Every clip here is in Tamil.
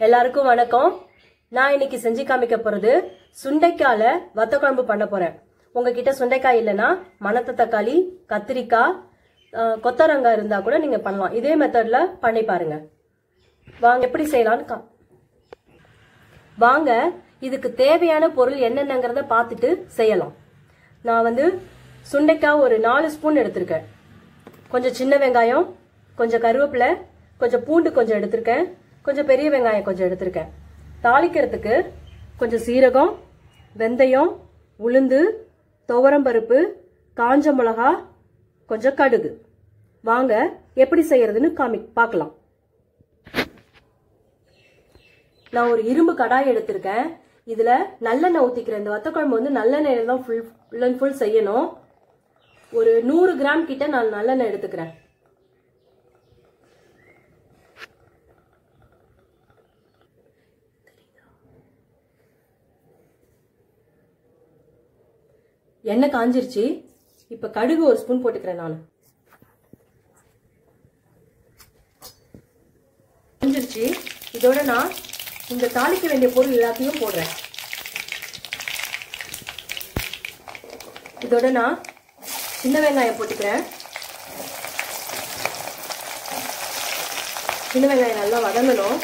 எல்லாருக்கும் வணக்கம் நான் இன்னைக்கு செஞ்சு காமிக்க போறது சுண்டைக்கால வத்த குழம்பு பண்ண போறேன் உங்ககிட்ட சுண்டைக்காய் இல்லைன்னா மணத்த தக்காளி கத்திரிக்காய் அஹ், கொத்தவரங்காய் இருந்தா கூட நீங்க பண்ணலாம் இதே மெத்தட்ல பண்ணி பாருங்க வாங்க எப்படி செய்யலாம்னு கா வாங்க இதுக்கு தேவையான பொருள் என்னென்னங்கிறத பார்த்துட்டு செய்யலாம் நான் வந்து சுண்டைக்காய் ஒரு நாலு ஸ்பூன் எடுத்திருக்கேன் கொஞ்சம் சின்ன வெங்காயம் கொஞ்சம் கருவேப்பிலை கொஞ்சம் பூண்டு கொஞ்சம் எடுத்திருக்கேன் கொஞ்சம் பெரிய வெங்காயம் கொஞ்சம் எடுத்திருக்கேன் தாளிக்கிறதுக்கு கொஞ்சம் சீரகம் வெந்தயம் உளுந்து துவரம்பருப்பு காஞ்ச மிளகா கொஞ்சம் கடுகு வாங்க எப்படி செய்யறதுன்னு காமி பார்க்கலாம் நான் ஒரு இரும்பு கடாய் எடுத்திருக்கேன் இதுல நல்லெண்ணெய் ஊத்திக்கிறேன் இந்த வத்த குழம்பு வந்து நல்லெண்ணெயில தான் ஃபுல் ஃபுல் அண்ட் ஃபுல் செய்யணும் ஒரு நூறு கிராம் கிட்ட நான் நல்லெண்ணெய் எடுத்துக்கிறேன் எண்ணெய் காஞ்சிருச்சு இப்ப கடுகு ஒரு ஸ்பூன் போட்டுக்கிறேன் நான் காஞ்சிருச்சு இதோட நான் இந்த தாளிக்க வேண்டிய பொருள் எல்லாத்தையும் போடுறேன் இதோட நான் சின்ன வெங்காயம் போட்டுக்கிறேன் சின்ன வெங்காயம் நல்லா வதங்கணும்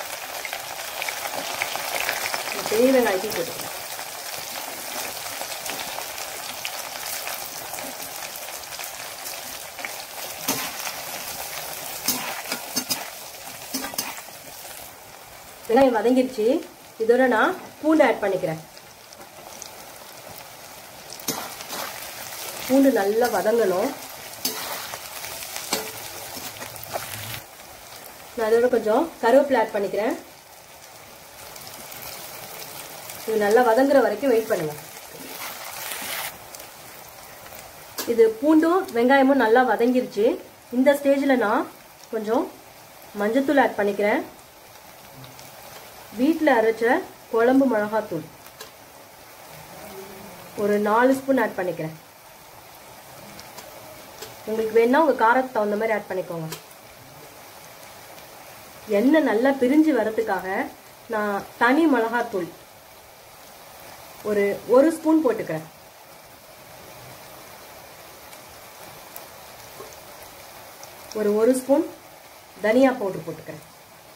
இந்த பெரிய வெங்காயத்தையும் போட்டுக்கிறேன் வெங்காயம் வதங்கிருச்சு இதோட நான் பூண்டு ஆட் பண்ணிக்கிறேன் பூண்டு நல்லா வதங்கணும் நான் அதோட கொஞ்சம் கருவேப்பிலை ஆட் பண்ணிக்கிறேன் இது நல்லா வதங்குற வரைக்கும் வெயிட் பண்ணுங்க இது பூண்டும் வெங்காயமும் நல்லா வதங்கிருச்சு இந்த ஸ்டேஜில் நான் கொஞ்சம் மஞ்சத்தூள் ஆட் பண்ணிக்கிறேன் வீட்டில் அரைச்ச குழம்பு மிளகாத்தூள் ஒரு நாலு ஸ்பூன் ஆட் பண்ணிக்கிறேன் உங்களுக்கு வேணா உங்கள் காரத்துக்கு தகுந்த மாதிரி ஆட் பண்ணிக்கோங்க எண்ணெய் நல்லா பிரிஞ்சு வரதுக்காக நான் தனி மிளகாத்தூள் ஒரு ஒரு ஸ்பூன் போட்டுக்கிறேன் ஒரு ஒரு ஸ்பூன் தனியா பவுடர் போட்டுக்கிறேன்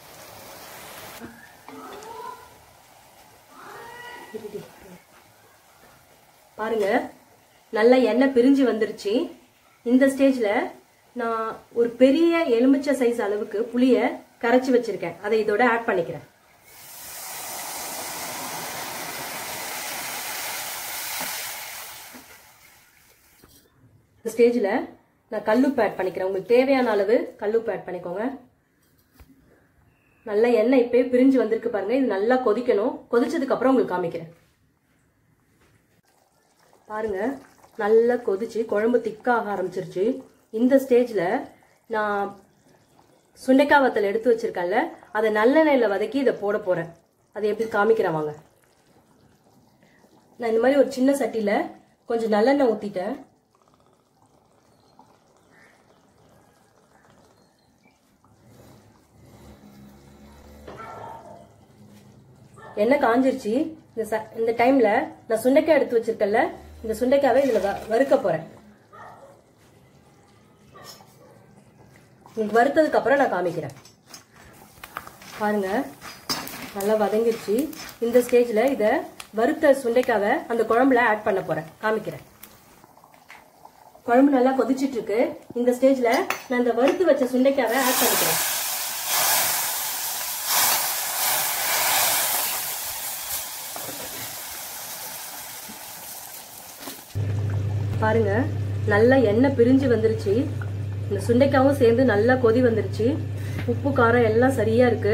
பாருங்க நல்ல எண்ணெய் பிரிஞ்சு வந்துருச்சு இந்த ஸ்டேஜ்ல நான் ஒரு பெரிய எலுமிச்சை சைஸ் அளவுக்கு புளிய கரைச்சி வச்சிருக்கேன் அதை இதோட ஆட் பண்ணிக்கிறேன் இந்த ஸ்டேஜ்ல நான் கல்லுப்பு ஆட் பண்ணிக்கிறேன் உங்களுக்கு தேவையான அளவு கல்லுப்பு ஆட் பண்ணிக்கோங்க நல்ல எண்ணெய் இப்பயே பிரிஞ்சு வந்திருக்கு பாருங்க இது நல்லா கொதிக்கணும் கொதிச்சதுக்கு அப்புறம் உங்களுக்கு காமிக்கிறேன் பாருங்க நல்லா கொதிச்சு குழம்பு திக்காக ஆரம்பிச்சிருச்சு இந்த ஸ்டேஜில் நான் சுண்டைக்காய் வத்தல் எடுத்து வச்சிருக்கேன்ல அதை நல்லெண்ணெயில் வதக்கி இதை போட போகிறேன் அதை எப்படி காமிக்கிறேன் வாங்க நான் இந்த மாதிரி ஒரு சின்ன சட்டியில் கொஞ்சம் நல்லெண்ணெய் ஊற்றிட்டேன் எண்ணெய் காஞ்சிருச்சு இந்த ச இந்த டைம்ல நான் சுண்டைக்காய் எடுத்து வச்சிருக்கேன்ல இந்த சுண்டைக்காவை இதுல வ- வறுக்க போறேன் உங்களுக்கு வறுத்ததுக்கு அப்புறம் நான் காமிக்கிறேன் பாருங்க நல்லா வதங்கிருச்சு இந்த ஸ்டேஜ்ல இத வறுத்த சுண்டைக்காவை அந்த குழம்புல ஆட் பண்ண போறேன் காமிக்கிறேன் குழம்பு நல்லா கொதிச்சிட்டு இருக்கு இந்த ஸ்டேஜ்ல நான் இந்த வறுத்து வச்ச சுண்டைக்காவை ஆட் பண்ணிக்கிறேன் பாருங்க நல்லா எண்ணெய் பிரிஞ்சு வந்துருச்சு இந்த சுண்டைக்காவும் சேர்ந்து நல்லா கொதி வந்துருச்சு உப்பு காரம் எல்லாம் சரியா இருக்கு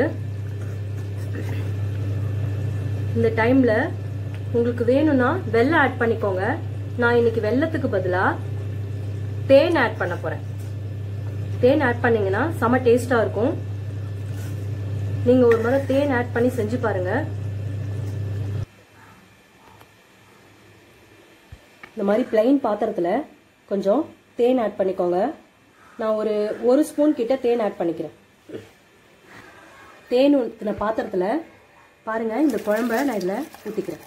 இந்த டைம்ல உங்களுக்கு வேணும்னா வெல்லம் ஆட் பண்ணிக்கோங்க நான் இன்னைக்கு வெல்லத்துக்கு பதிலா தேன் ஆட் பண்ண போறேன் தேன் ஆட் பண்ணீங்கன்னா செம டேஸ்டா இருக்கும் நீங்க ஒரு முறை தேன் ஆட் பண்ணி செஞ்சு பாருங்க இந்த மாதிரி பிளைன் பாத்திரத்தில் கொஞ்சம் தேன் ஆட் பண்ணிக்கோங்க நான் ஒரு ஒரு ஸ்பூன் கிட்ட தேன் ஆட் பண்ணிக்கிறேன் தேன் ஊற்றின பாத்திரத்தில் பாருங்க இந்த குழம்ப நான் இதில் ஊற்றிக்கிறேன்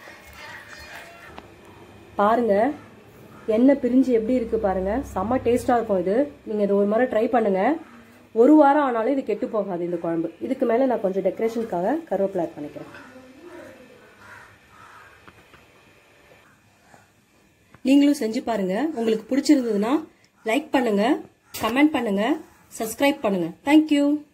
பாருங்க எண்ணெய் பிரிஞ்சு எப்படி இருக்கு பாருங்க செம்ம டேஸ்டா இருக்கும் இது நீங்க இதை ஒரு முறை ட்ரை பண்ணுங்க ஒரு வாரம் ஆனாலும் இது கெட்டு போகாது இந்த குழம்பு இதுக்கு மேல நான் கொஞ்சம் டெக்கரேஷனுக்காக கருவேப்பிலை ஆட் பண்ணிக்கிறேன் நீங்களும் செஞ்சு பாருங்க உங்களுக்கு பிடிச்சிருந்ததுன்னா லைக் பண்ணுங்க கமெண்ட் பண்ணுங்க சப்ஸ்கிரைப் பண்ணுங்க தேங்க்யூ